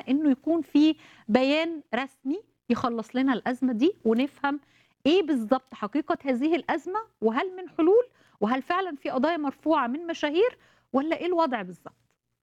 إنه يكون في بيان رسمي يخلّص لنا الأزمة دي، ونفهم إيه بالضبط حقيقة هذه الأزمة، وهل من حلول، وهل فعلًا في قضايا مرفوعة من مشاهير، والّا إيه الوضع بالضبط؟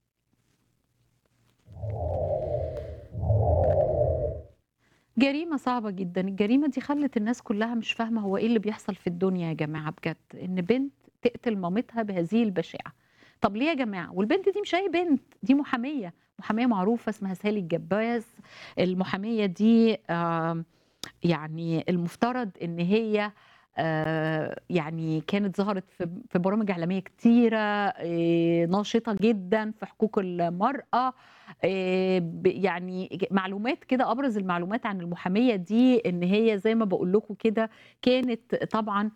جريمة صعبة جدًا، الجريمة دي خلّت الناس كلّها مش فاهمة هو إيه اللي بيحصل في الدنيا يا جماعة بجد، إن بنت تقتل مامتها بهذه البشاعة. طب ليه يا جماعة؟ والبنت دي مش أي بنت، دي محامية، محامية معروفة اسمها سالي الجباس، المحامية دي آمم يعني المفترض إن هي آآ يعني كانت ظهرت في في برامج إعلامية كتيرة، آآ ناشطة جدًا في حقوق المرأة، آآ ب يعني ج معلومات كده أبرز المعلومات عن المحامية دي إن هي زي ما باقول لكم كده كانت طبعًا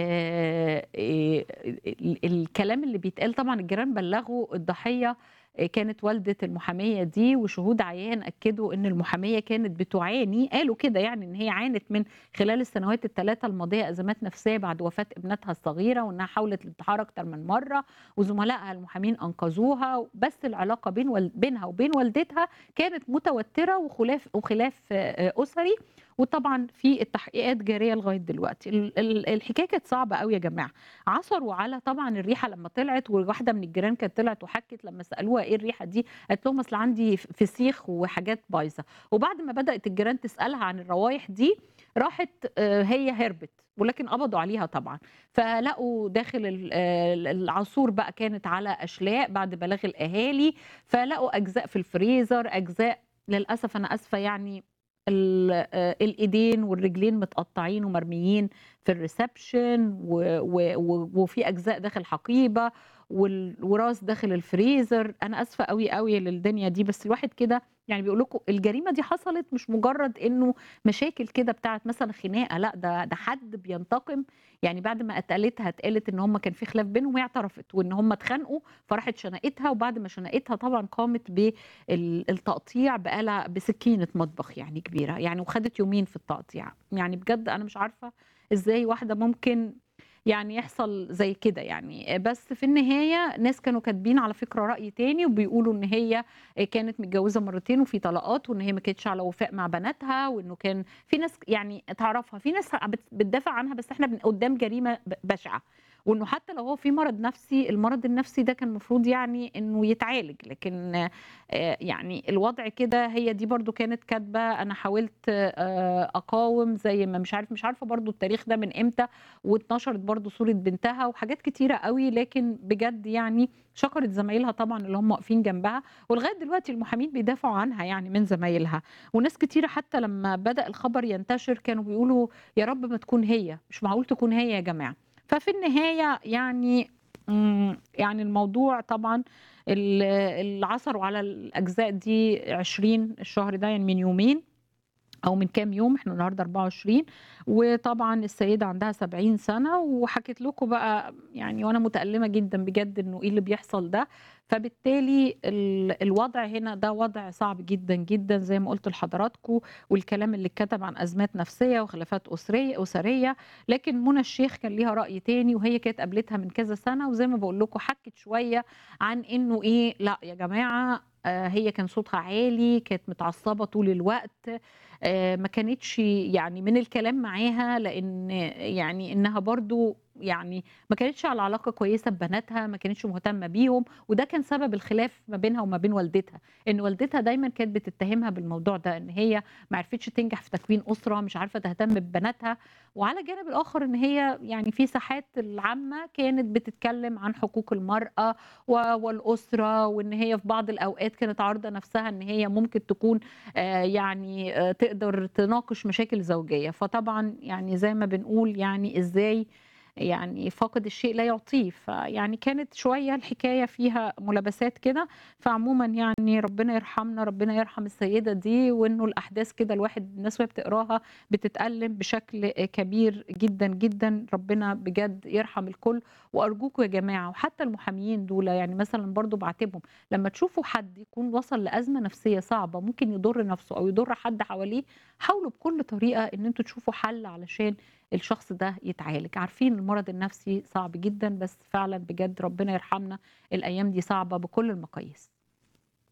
آآ آآ ال الكلام اللي بيتقال طبعًا الجيران بلّغوا الضحية آآ كانت والدة المحامية دي، وشهود عيان أكدوا إن المحامية كانت بتعاني قالوا كده يعني إن هي عانت من خلال السنوات ال3 الماضية أزمات نفسية بعد وفاة ابنتها الصغيرة، وإنها حاولت الانتحار أكتر من مرّة، وزملائها المحامين أنقذوها، بس العلاقة بين وال بينها وبين والدتها كانت متوترة وخلاف وخلاف آآ أسري، وطبعًا في التحقيقات جارية لغاية دلوقتي. ال ال الحكاية كانت صعبة أوي يا جماعة، عثروا على طبعًا الريحة لمّا طلعت، وواحدة من الجيران كانت طلعت وحكِّت لمّا سألوها إيه الريحة دي، قالت لهم أصل عندي ف فسيخ وحاجات بايظة، وبعد ما بدأت الجيران تسألها عن الروايح دي، راحت آآ هي هربت، ولكن قبضوا عليها طبعًا، فلقوا داخل ال ال العصور بقى كانت على أشلاء بعد بلاغ الأهالي، فلقوا أجزاء في الفريزر، أجزاء للأسف أنا آسفة يعني ال آآ الإيدين والرجلين متقطعين ومرميين في الreception و و و وفي أجزاء داخل حقيبة، وال وراس داخل الفريزر، أنا آسفة أوي، أوي للدنيا دي، بس الواحد كده يعني بيقول لكم الجريمة دي حصلت مش مجرد إنه مشاكل كده بتاعة مثلًا خناقة، لأ ده ده حد بينتقم، يعني بعد ما قتلتها اتقالت إن هم كان في خلاف بينهم وهي اعترفت، وإن هم اتخانقوا فراحت شنقتها، وبعد ما شنقتها طبعًا قامت بال التقطيع بآلة بسكينة مطبخ يعني كبيرة، يعني وخدت يومين في التقطيع، يعني بجد أنا مش عارفة إزاي واحدة ممكن يعني يحصل زي كده يعني، بس في النهاية ناس كانوا كاتبين على فكرة رأي تاني، وبيقولوا إن هي آآ كانت متجوزة مرتين وفي طلاقات، وإن هي ما كانتش على وفاء مع بناتها، وإنه كان في ناس يعني تعرفها، في ناس بت بتدافع عنها بس إحنا بن قدّام جريمة ب بشعة، وإنه حتى لو هو في مرض نفسي، المرض النفسي ده كان المفروض يعني إنه يتعالج، لكن آآ يعني الوضع كده هي دي برضه كانت كاتبة أنا حاولت آآ أقاوم زي ما مش عارف مش عارفة برضه التاريخ ده من إمتى، واتنشرت برضه صورة بنتها وحاجات كتيرة أوي، لكن بجد يعني شكرت زمايلها طبعًا اللي هم واقفين جنبها، ولغاية دلوقتي المحامين بيدافعوا عنها يعني من زمايلها، وناس كتيرة حتى لمّا بدأ الخبر ينتشر كانوا بيقولوا يا رب ما تكون هي، مش معقول تكون هي يا جماعة. ففي النهاية يعني إمم يعني الموضوع طبعًا ال اللي عثروا على الأجزاء دي 20 الشهر ده يعني من يومين، أو من كام يوم، إحنا النهارده 24 وطبعًا السيدة عندها 70 سنة، وحكيت لكم بقى يعني وأنا متألمة جدًا بجد إنه إيه اللي بيحصل ده، فبالتالي ال الوضع هنا ده وضع صعب جدًا، جدًا زي ما قُلت لحضراتكم، والكلام اللي اتكتب عن أزمات نفسية وخلافات أسرية أسرية، لكن منى الشيخ كان ليها رأي تاني، وهي كانت قابلتها من كذا سنة، وزي ما باقول لكم حكِّت شوية عن إنه إيه، لأ يا جماعة آآ هي كان صوتها عالي، كانت متعصبة طول الوقت، آآ ما كانتش يعني من الكلام معاها لإن يعني إنها برضه يعني ما كانتش على علاقة كويسة ببناتها، ما كانتش مهتمة بيهم، وده كان سبب الخلاف ما بينها وما بين والدتها، إن والدتها دايمًا كانت بتتهمها بالموضوع ده، إن هي ما عرفتش تنجح في تكوين أسرة، مش عارفة تهتم ببناتها، وعلى الجانب الآخر إن هي يعني في ساحات العامة كانت بتتكلم عن حقوق المرأة و والأسرة، وإن هي في بعض الأوقات كانت عارضة نفسها إن هي ممكن تكون آآ يعني آآ تقدر تناقش مشاكل زوجية، فطبعًا يعني زي ما بنقول يعني إزاي يعني فاقد الشيء لا يعطيه، فيعني كانت شوية الحكاية فيها ملابسات كده، فعمومًا يعني ربنا يرحمنا، ربنا يرحم السيدة دي، وإنه الأحداث كده الواحد الناس وهي بتقراها بتتألم بشكل كبير جدًا، جدًا، ربنا بجد يرحم الكل، وأرجوكم يا جماعة وحتى المحاميين دول يعني مثلًا برضه باعاتبهم، لمّا تشوفوا حد يكون وصل لأزمة نفسية صعبة ممكن يضر نفسه أو يضر حد حواليه، حاولوا بكل طريقة إن أنتم تشوفوا حل علشان الشخص ده يتعالج، عارفين المرض النفسي صعب جدًا، بس فعلًا بجد ربنا يرحمنا، الأيام دي صعبة بكل المقاييس.